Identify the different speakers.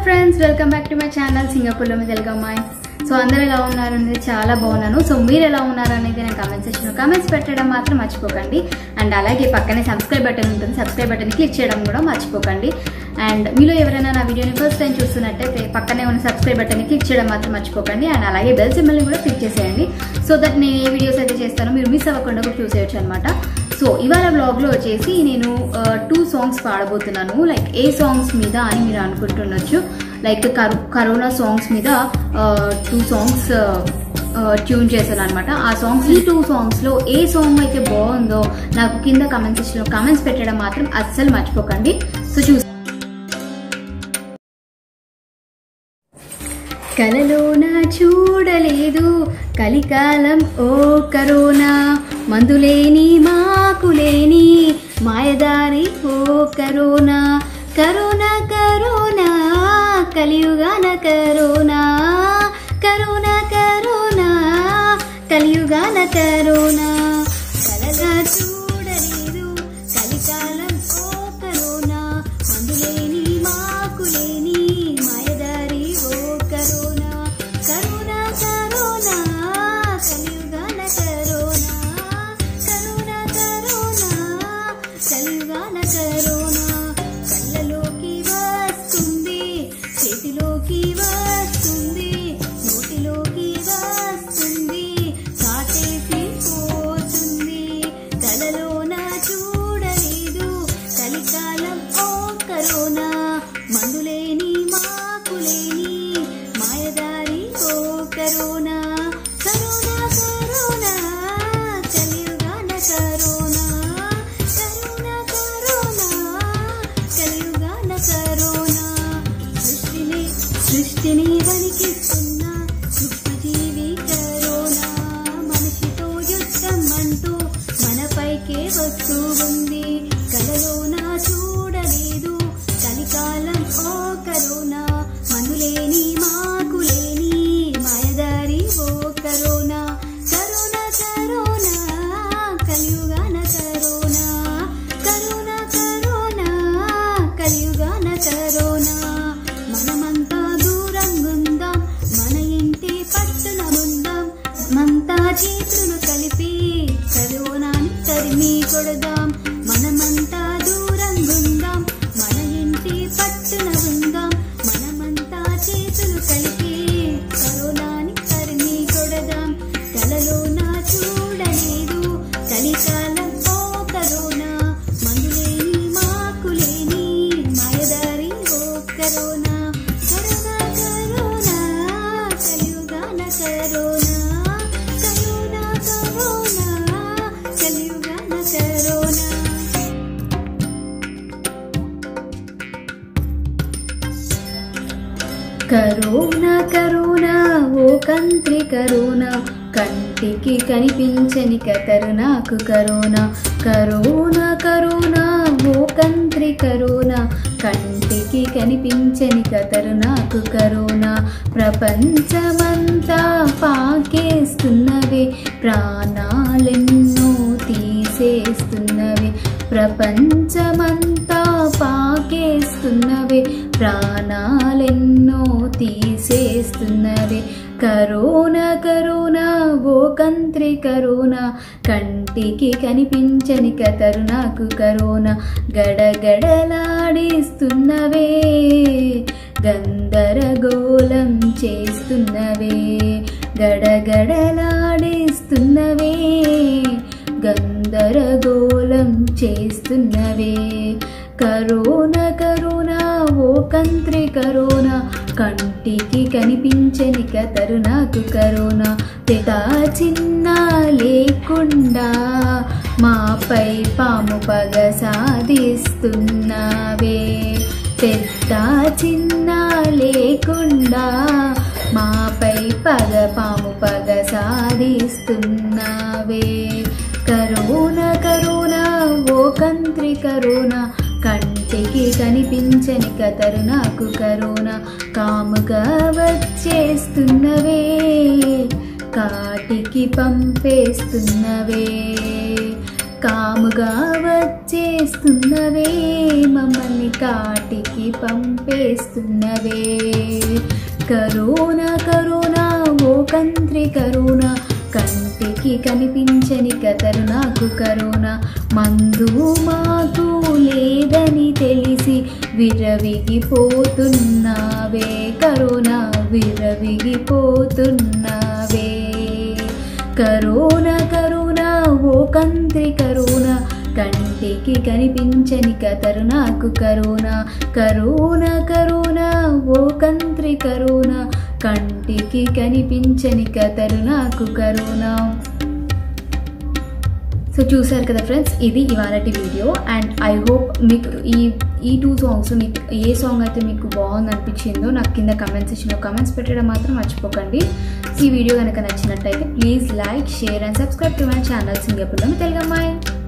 Speaker 1: friends welcome back to my channel సింగపూర్లో మీ తెలుగు అమ్మాయి సో అందరు ఎలా ఉన్నారు అనేది చాలా బాగున్నాను సో మీరు ఎలా ఉన్నారు అనేది నేను కామెంట్ సెక్షన్లో కామెంట్స్ పెట్టడం మాత్రం మర్చిపోకండి అండ్ అలాగే పక్కనే సబ్స్క్రైబ్ బటన్ ఉంటుంది సబ్స్క్రైబ్ బటన్ క్లిక్ చేయడం కూడా మర్చిపోకండి అండ్ మీలో ఎవరైనా నా వీడియోని ఫస్ట్ టైం చూస్తున్నట్టయితే పక్కనే ఉన్న సబ్స్క్రైబ్ బటన్ని క్లిక్ చేయడం మాత్రం మర్చిపోకండి అండ్ అలాగే బెల్ సింబల్ని కూడా క్లిక్ చేసేయండి సో దట్ నేను ఏ వీడియోస్ అయితే చేస్తానో మీరు మిస్ అవ్వకుండా కూడా చూసేయచ్చు అనమాట సో ఇవాళ బ్లాగ్లో వచ్చేసి నేను టూ సాంగ్స్ పాడబోతున్నాను లైక్ ఏ సాంగ్స్ మీద అని మీరు అనుకుంటుండొచ్చు లైక్ కరో కరోనా సాంగ్స్ మీద టూ సాంగ్స్ ట్యూన్ చేశాను అనమాట ఆ సాంగ్స్ ఈ టూ సాంగ్స్లో ఏ సాంగ్ అయితే బాగుందో నాకు కింద కమెంట్ సెక్షన్లో కమెంట్స్ పెట్టడం మాత్రం అస్సలు మర్చిపోకండి సో చూ కలలోన చూడలేదు కలికాలం ఓ కరోనా మందులేని మాకులేని మాయదారి ఓ కరోనా కరోనా కరోనా కలియుగాన కరోనా కరోనా కరోనా కలియుగాన కరోనా కలగా చూడలేదు కలికాలం ఓ కరోనా మందులేని మాకులేని మాయదారి ఓ కరోనా కరోనా కరోనా కలియుగాన కరోనా కరోనా కరోనా కలియుగాన కరోనా కళ్ళలోకి వస్తుంది చేతిలోకి వస్తుంది నోటిలోకి వస్తుంది కాటేసి పోతుంది కలలోన చూడలేదు కలికాలం ఓ కరోనా మందులేని మాకులేని మాయదారి ఓ కరోనా కరోనా కరోనా కలియుగాన కరోనా కరోనా కరోనా కలియుగాన కరోనా సృష్టిని సృష్టిని వణికిస్తున్న సృష్టిజీవి కరోనా మనిషితో యుద్ధం అంటూ మనపైకే వస్తూ ఉంది కలలోన చూడలేదు కలికాలం ఓ కరోనా మందులేని మాకులేని మాయదారి ఓ కరోనా కరోనా కరోనా కలియుగాన కరోనా కరోనా కరోనా కలియుగాన కరోనా మనమంతా దూరంగుందాం మన ఇంటి పట్టున ఉందాం మనమంతా చేతులు కలిపి కరోనాని తరిమి కొడదాం మనమంతా దూరంగుందాం మన ఇంటి పట్టున ఉందాం మనమంతా చేతులు కలిపి కరోనాని తరిమి కొడదాం కలలోన చూడలేదు కలికాలం ఓ కరోనా మందులేని మాకులేని మాయదారి ఓ కరోనా కరోనా కరోనా కలియుగాన కరోనా కరోనా కరోనా కలియుగాన కరోనా కరోనా కరోనా ఓ కంత్రి కరోనా కంటికి కనిపించని కరోనాకు కరోనా కరోనా కరోనా ఓ కంత్రి కరోనా కంటికి కనిపించని కరోనాకు కరోనా ప్రపంచమంతా పాకేస్తున్నవే ప్రాణాలెన్నో తీసేస్తున్నవే ప్రపంచమంతా పాకేస్తున్నవే ప్రాణాలెన్నో తీసేస్తున్నవే కరోనా కరోనా ఓ కంత్రి కరోనా కంటికి కనిపించని కరుణాకు కరోనా గడగడలాడిస్తున్నవే గందరగోళం చేస్తున్నవే గడగడలాడిస్తున్నవే గందరగోళం చేస్తున్నవే కరోనా కరోనా ఓ కంత్రి కరోనా కంటికి కనిపించని కరుణాకు కరోనా పెద్ద చిన్న లేకుండా మాపై పాము పగ సాధిస్తున్నావే పెద్ద చిన్న లేకుండా మాపై పగ పాము పగ సాధిస్తున్నావే కరోనా కరోనా ఓ కంత్రి కరోనా కంటికి కనిపించని కరుణాకు కరోనా కాముగా వచ్చేస్తున్నవే కాటికి పంపేస్తున్నవే కాముగా వచ్చేస్తున్నవే మమ్మల్ని కాటికి పంపేస్తున్నవే కరోనా కరోనా ఓ కంత్రి కరోనా కంటికి కనిపించని కథరు నాకు కరోనా మందు మాకు లేదని తెలిసి విరవిగిపోతున్నావే కరోనా విరవిగిపోతున్నావే కరోనా కరోనా ఓ కంత్రి కరోనా కంటికి కనిపించని కథరు నాకు కరోనా కరోనా కరోనా ఓ కంత్రి కరోనా కంటికి కనిపించని కథరు నాకు కరోనా సో చూసారు కదా ఫ్రెండ్స్ ఇది ఇవాళ వీడియో అండ్ ఐ హోప్ మీకు ఈ ఈ టూ సాంగ్స్ మీకు ఏ సాంగ్ అయితే మీకు బాగుంది అనిపించిందో నాకు కింద కమెంట్ సెక్షన్లో కమెంట్స్ పెట్టడం మాత్రం మర్చిపోకండి ఈ వీడియో కనుక నచ్చినట్టయితే please like share and subscribe to my channel సింగపూర్లో తెలుగు అమ్మాయి